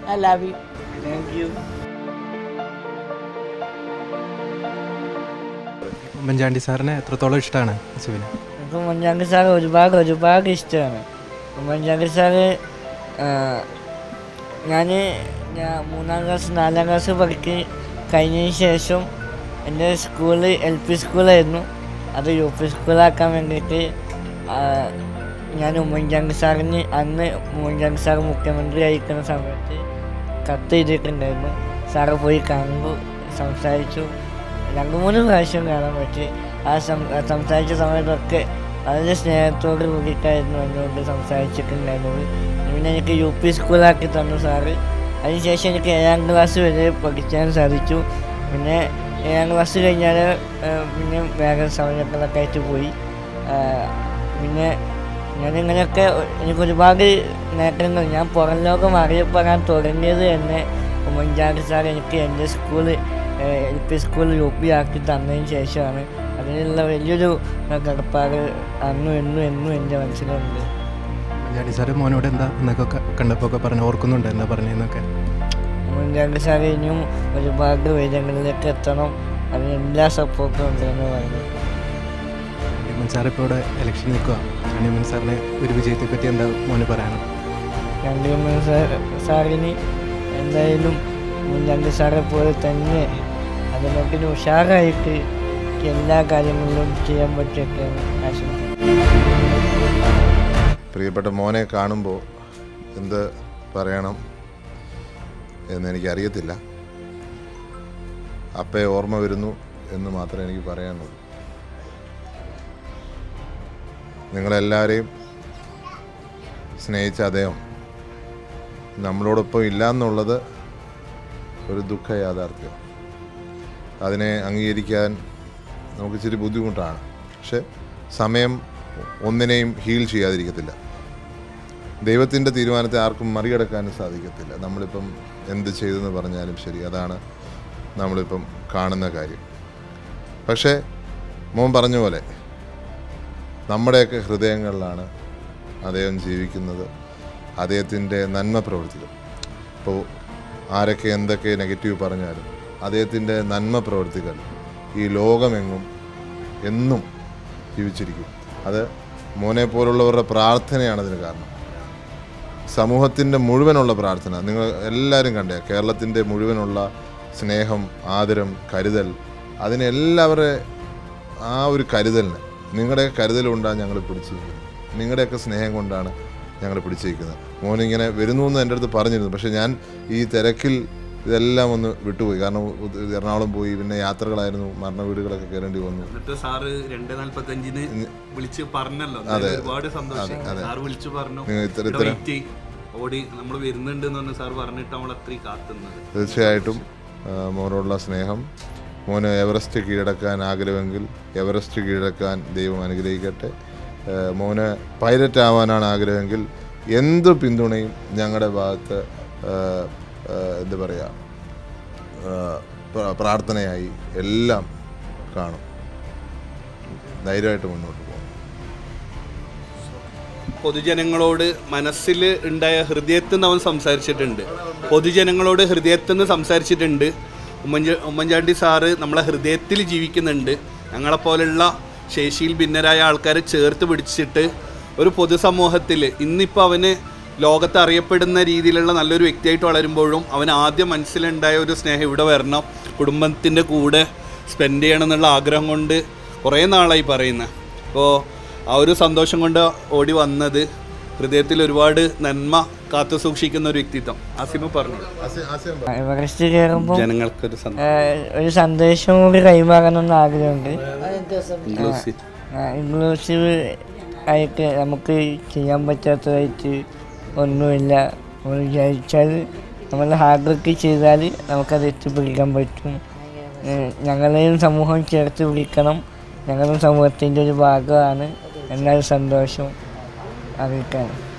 I love you thank you Oommen Chandy സാറിനെ എത്രത്തോളം ഇഷ്ടമാണ് അസുവിന് എനിക്ക് ഉമ്മൻചാണ്ടി സാർ ഒരുപാട് ഒരുപാട് ഇഷ്ടമാണ് ഉമ്മൻചാണ്ടി സാറ് ഞാൻ ഞാൻ മൂന്നാം ക്ലാസ് നാലാം ക്ലാസ് പഠിക്ക് കഴിഞ്ഞതിന് ശേഷം എൻ്റെ സ്കൂള് എൽ പി സ്കൂളായിരുന്നു അത് യു പി സ്കൂളാക്കാൻ വേണ്ടിയിട്ട് ആ, ഞാൻ ഉമ്മൻചാണ്ടി സാറിന് അന്ന് ഉമ്മൻചാണ്ടി സാർ മുഖ്യമന്ത്രി ആയിരിക്കുന്ന സമയത്ത് കത്ത് എഴുതിയിട്ടുണ്ടായിരുന്നു സാറ് പോയി കണ്ടു സംസാരിച്ചു രണ്ട് മൂന്ന് പ്രാവശ്യം കാണാൻ പറ്റി ആ സം- ആ സംസാരിച്ച സമയത്തൊക്കെ വളരെ സ്നേഹത്തോട് കൂടിയിട്ടായിരുന്നു എന്നോട് സംസാരിച്ചിട്ടുണ്ടായിരുന്നത് പിന്നെ എനിക്ക് യു പി സ്കൂളാക്കി തന്നു സാറ് അതിനുശേഷം എനിക്ക് ഏഴാം ക്ലാസ് വരെ പഠിക്കാൻ സാധിച്ചു പിന്നെ ഏഴാം ക്ലാസ് കഴിഞ്ഞാൽ പിന്നെ വേറെ സമയങ്ങളൊക്കെ ആയിട്ട് പോയി ആ, പിന്നെ ഞാനിങ്ങനെയൊക്കെ എനിക്ക് ഒരുപാട് നേട്ടങ്ങൾ ഞാൻ പുറം ലോകം അറിയപ്പെടാൻ തുടങ്ങിയത് തന്നെ ഉമ്മൻചാണ്ടി സാർ എനിക്ക് എൻ്റെ school L P school U P ആക്കി തന്നതിന് ശേഷമാണ് അതിനുള്ള വലിയൊരു കടപ്പാട് അന്നും എന്നും എന്നും എൻ്റെ മനസ്സിലുണ്ട് ഉമ്മൻചാണ്ടി സാറ് മോനോട് എന്താ എന്നൊക്കെ ക- കണ്ടപ്പോൾ ഒക്കെ പറഞ്ഞു ഓർക്കുന്നുണ്ട് എന്താ പറഞ്ഞതെന്നൊക്കെ ഉമ്മൻചാണ്ടി സാർ ഇനിയും ഒരുപാട് ഉയരങ്ങളിലേക്ക് എത്തണം അതിന് എല്ലാ സപ്പോർട്ടും ഉണ്ടെന്ന് പറഞ്ഞു ഉമ്മൻ സാർ ഇപ്പോൾ ഇവിടെ ഇലക്ഷൻ നിൽക്കുക ഉമ്മൻ സാറിനെ ഒരു വിജയത്തെ പറ്റി എന്താ മോന് പറയാനുള്ളത് രണ്ടുമൂന്ന് സാർ സാറിന് എന്തായാലും ഉമ്മൻചാണ്ടി സാറെ പോലെ തന്നെ അതിനൊക്കെ ഉഷാറായിട്ട് എല്ലാ കാര്യങ്ങളിലും ചെയ്യാൻ പറ്റിയൊക്കെയാണ് ആശംസിക്കുന്നത് പ്രിയപ്പെട്ട മോനെ കാണുമ്പോൾ എന്ത് പറയണം എന്ന് എനിക്കറിയത്തില്ല അപ്പയെ ഓർമ്മ വരുന്നു എന്ന് മാത്രമേ എനിക്ക് പറയാനുള്ളൂ നിങ്ങളെല്ലാവരെയും സ്നേഹിച്ച അദ്ദേഹം നമ്മളോടൊപ്പം ഇല്ല എന്നുള്ളത് ഒരു ദുഃഖ യാഥാർത്ഥ്യം അതിനെ അംഗീകരിക്കാൻ നമുക്ക് ഇച്ചിരി ബുദ്ധിമുട്ടാണ് പക്ഷെ സമയം ഒന്നിനെയും ഹീൽ ചെയ്യാതിരിക്കത്തില്ല ദൈവത്തിൻ്റെ തീരുമാനത്തെ ആർക്കും മറികടക്കാനും സാധിക്കത്തില്ല നമ്മളിപ്പം എന്ത് ചെയ്തെന്ന് പറഞ്ഞാലും ശരി അതാണ് നമ്മളിപ്പം കാണുന്ന കാര്യം പക്ഷേ മോൻ പറഞ്ഞ പോലെ നമ്മുടെയൊക്കെ ഹൃദയങ്ങളിലാണ് അദ്ദേഹം ജീവിക്കുന്നത് അദ്ദേഹത്തിൻ്റെ നന്മ പ്രവർത്തികൾ ഇപ്പോൾ ആരൊക്കെ എന്തൊക്കെ നെഗറ്റീവ് പറഞ്ഞാലും അദ്ദേഹത്തിൻ്റെ നന്മ പ്രവർത്തികൾ ഈ ലോകമെങ്ങും എന്നും ജീവിച്ചിരിക്കും അത് മോനെ പോലുള്ളവരുടെ പ്രാർത്ഥനയാണ് അതിന് കാരണം സമൂഹത്തിൻ്റെ മുഴുവനുള്ള പ്രാർത്ഥന നിങ്ങൾ എല്ലാവരും കണ്ടേ കേരളത്തിൻ്റെ മുഴുവനുള്ള സ്നേഹം ആദരം കരുതൽ അതിനെല്ലാവരുടെ ആ ഒരു കരുതലിന് നിങ്ങളുടെ കരുതലുകൊണ്ടാണ് ഞങ്ങൾ പിടിച്ചിരിക്കുന്നത് നിങ്ങളുടെയൊക്കെ സ്നേഹം കൊണ്ടാണ് ഞങ്ങൾ പിടിച്ചിരിക്കുന്നത് മോനിങ്ങനെ വരുന്നു എന്ന് എൻ്റെ അടുത്ത് പറഞ്ഞിരുന്നു പക്ഷേ ഞാൻ ഈ തിരക്കിൽ ഇതെല്ലാം ഒന്ന് വിട്ടുപോയി കാരണം ഉ- എറണാകുളം പോയി പിന്നെ യാത്രകളായിരുന്നു മരണ വീടുകളൊക്കെ കയറേണ്ടി വന്നു എന്നിട്ട് സാറ് രണ്ട് നാല്പത്തഞ്ചിന് വിളിച്ച് പറഞ്ഞല്ലോ അതെ. എന്തായാലും ഒരുപാട് സന്തോഷം അതെ, അതെ. സാറ് വിളിച്ചു പറഞ്ഞു നിങ്ങൾ ഇത്ര- ഇവിടെ ഇത്ര- wait ചെയ്യ്. ഓടി നമ്മൾ വരുന്നുണ്ട് എന്ന് പറഞ്ഞ് സാർ പറഞ്ഞിട്ട് നമ്മൾ അത്രയും കാത്തുന്നത് തീർച്ചയായിട്ടും ആ, മോനോടുള്ള സ്നേഹം മോന് എവറസ്റ്റ് കീഴടക്കാൻ ആഗ്രഹമെങ്കിൽ എവറസ്റ്റ് കീഴടക്കാൻ ദൈവം അനുഗ്രഹിക്കട്ടെ ആ, മോന് പൈലറ്റ് ആവാനാണ് ആഗ്രഹമെങ്കിൽ എന്ത് പിന്തുണയും ഞങ്ങളുടെ ഭാഗത്ത് ആ, ആ, എന്താ പറയുക ആ, പ്ര- പ്രാർത്ഥനയായി എല്ലാം കാണും ധൈര്യമായിട്ട് മുന്നോട്ട് പോകും പൊതുജനങ്ങളോട് മനസ്സിൽ ഉണ്ടായ ഹൃദയത്തിൽ നിന്ന് അവൻ സംസാരിച്ചിട്ടുണ്ട് പൊതുജനങ്ങളോട് ഹൃദയത്തിൽ നിന്ന് സംസാരിച്ചിട്ടുണ്ട് ഉമ്മൻച ഉമ്മൻചാണ്ടി സാറ് നമ്മളെ ഹൃദയത്തിൽ ജീവിക്കുന്നുണ്ട് ഞങ്ങളെപ്പോലുള്ള ശേഷിയിൽ ഭിന്നരായ ആൾക്കാരെ ചേർത്ത് പിടിച്ചിട്ട് ഒരു പൊതുസമൂഹത്തിൽ ഇന്നിപ്പോൾ അവന് ലോകത്ത് അറിയപ്പെടുന്ന രീതിയിലുള്ള നല്ലൊരു വ്യക്തിയായിട്ട് വളരുമ്പോഴും അവൻ ആദ്യം മനസ്സിലുണ്ടായ ഒരു സ്നേഹം ഇവിടെ വരണം കുടുംബത്തിൻ്റെ കൂടെ സ്പെൻഡ് ചെയ്യണം എന്നുള്ള ആഗ്രഹം കൊണ്ട് കുറേ നാളായി പറയുന്നത് അപ്പോൾ ആ ഒരു സന്തോഷം കൊണ്ട് ഓടി വന്നത് ഹൃദയത്തിൽ ഒരുപാട് നന്മ കാത്തു സൂക്ഷിക്കുന്ന ഒരു വ്യക്തിത്വം ആസിമ പറഞ്ഞു എവറസ്റ്റ് കയറുമ്പോൾ ജനങ്ങൾക്കൊരു സന്തോഷം ഒരു സന്ദേശം കൂടി കൈമാറണമെന്ന് ആഗ്രഹമുണ്ട് ഇൻക്ലൂസീവ് ഇൻക്ലൂസീവ് ആയിട്ട് നമുക്ക് ചെയ്യാൻ പറ്റാത്തതായിട്ട് ഒന്നുമില്ല നമ്മൾ വിചാരിച്ചാൽ നമ്മൾ ഹാർഡ് വർക്ക് ചെയ്താൽ നമുക്കത് എത്തിപ്പിടിക്കാൻ പറ്റും ഏഹ് ഞങ്ങളെയും സമൂഹം ചേർത്ത് പിടിക്കണം ഞങ്ങളും സമൂഹത്തിൻ്റെ ഒരു ഭാഗമാണ് എന്നൊരു സന്തോഷം അറിയിക്കാൻ